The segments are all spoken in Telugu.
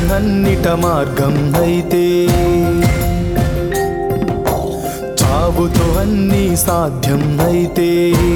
అన్నిట మార్గం అయితే చావుతో అన్ని సాధ్యం అయితే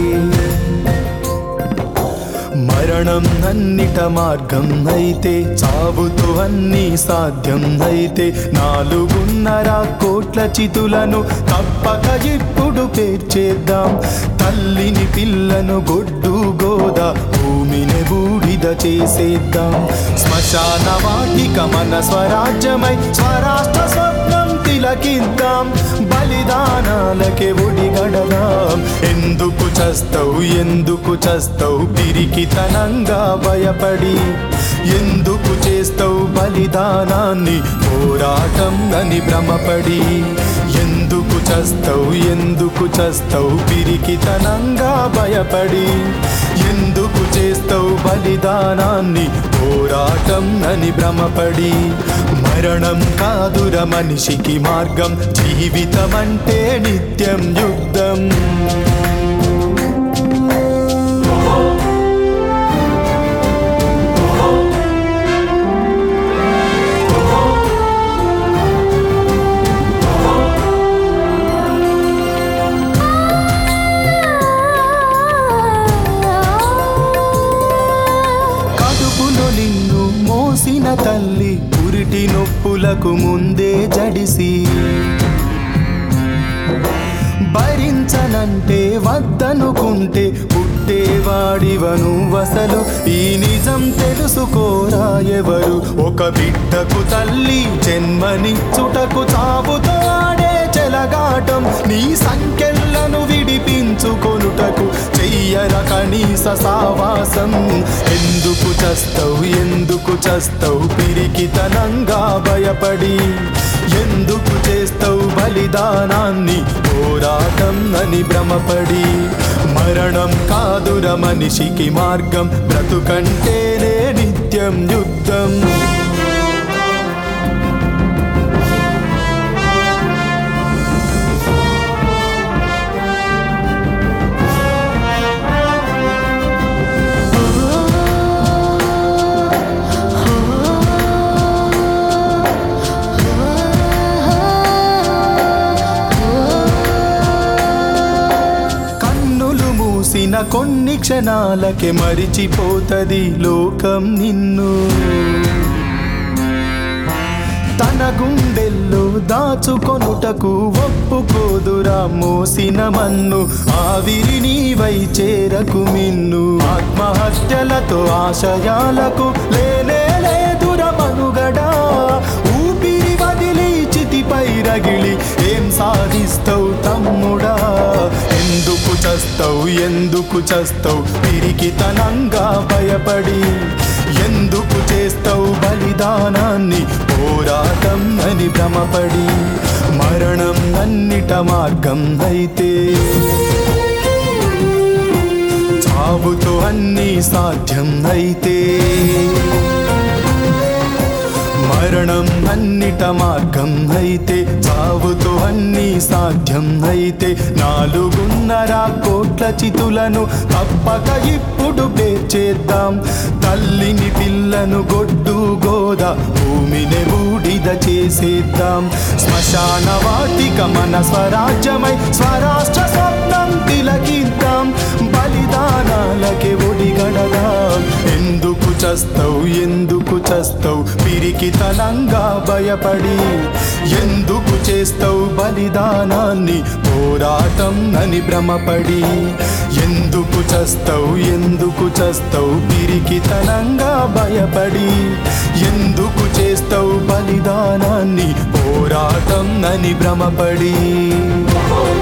మరణం అన్నిట మార్గం అయితే చావుతో అన్ని సాధ్యం అయితే నాలుగున్నర కోట్ల చితులను తప్పక ఇప్పుడు పేర్చేద్దాం తల్లిని పిల్లను గొడ్డు గోద భూమిని బూడిద చేసేద్దాం శ్మశాన వాటిక మన స్వరాజ్యమై స్వరాష్ట్ర స్వప్నం తిలకిద్దాం బలిదానాలకే ఒడిగడదాం ఎందుకు చస్తావు ఎందుకు చస్తావు పిరికితనంగా భయపడి ఎందుకు చేస్తావు బలిదానాన్ని పోరాటం అని భ్రమపడి ఎందుకు చస్తావు ఎందుకు చస్తావు పిరికితనంగా భయపడి ఎందుకు చేస్తావు బలిదానాన్ని పోరాటం అని భ్రమపడి మరణం కాదుర మనిషికి మార్గం జీవితం అంటే నిత్యం యుద్ధం కడుపులో నిన్ను మోసిన తల్లి పురిటి నొప్పులకు ముందే జడిసి భరించనంటే వద్దనుకుంటే పుట్టేవాడివను వసలు ఈ నిజం తెలుసుకోరా ఎవరు ఒక బిడ్డకు తల్లి జన్మనిచ్చుటకు చావుతో ఆడే చెలగాటం నీ సంఖ్యలను విడిపించుకొనుటకు చెయ్యర కనీస సావాసం ఎందుకు చస్తావు ఎందుకు చస్తావు పిరికితనంగా భయపడి ఎందుకు చేస్తావు బలిదానాన్ని పోరాటం అని భ్రమపడి మరణం కాదుర మనిషికి మార్గం బ్రతుకంటేనే నిత్యం యుద్ధం కన్నులు మూసిన కొన్ని క్షణాలకే మరిచిపోతది లోకం నిన్ను తన గుండెల్లో దాచుకొనుటకు ఒప్పుకోదురా మోసిన మన్ను ఆవిరి నీవై చేరకు మిన్ను ఆత్మహత్యలతో ఆశయాలకు లేనే లేదుర మనుగడా ఊపిరి వదిలి చితిపై రగిలి ఏం సాధిస్తావు తమ్ముడా ఎందుకు చస్తావు ఎందుకు చస్తావు పిరికితనంగా భయపడి ఎందుకు చేస్తావు బలిదానాన్ని పోరాటం అని భ్రమపడి మరణం అన్నిట మార్గం అయితే చావుతో అన్ని సాధ్యం అయితే మరణం అన్నిట మార్గం అయితే చావుతో అన్ని సాధ్యం అయితే నాలుగున్నర కోట్ల చితులను తప్పక ఇప్పుడు పేర్చేద్దాం తల్లిని పిల్లను గొడ్డు గోద భూమిని బూడిద చేసేద్దాం శ్మశాన వాటిక మన స్వరాజ్యమై స్వరాష్ట్ర స్వప్నం తిలకిద్దాం బలిదానాలకే ఒడిగడదాం ఎందుకు చస్తావు ఎందుకు చస్తావు పిరికితనంగా భయపడి ఎందుకు చేస్తావు బలిదానాన్ని పోరాటం అని భ్రమపడి ఎందుకు చస్తావు ఎందుకు చస్తావు పిరికితనంగా భయపడి ఎందుకు చేస్తావు బలిదానాన్ని పోరాటం అని భ్రమపడి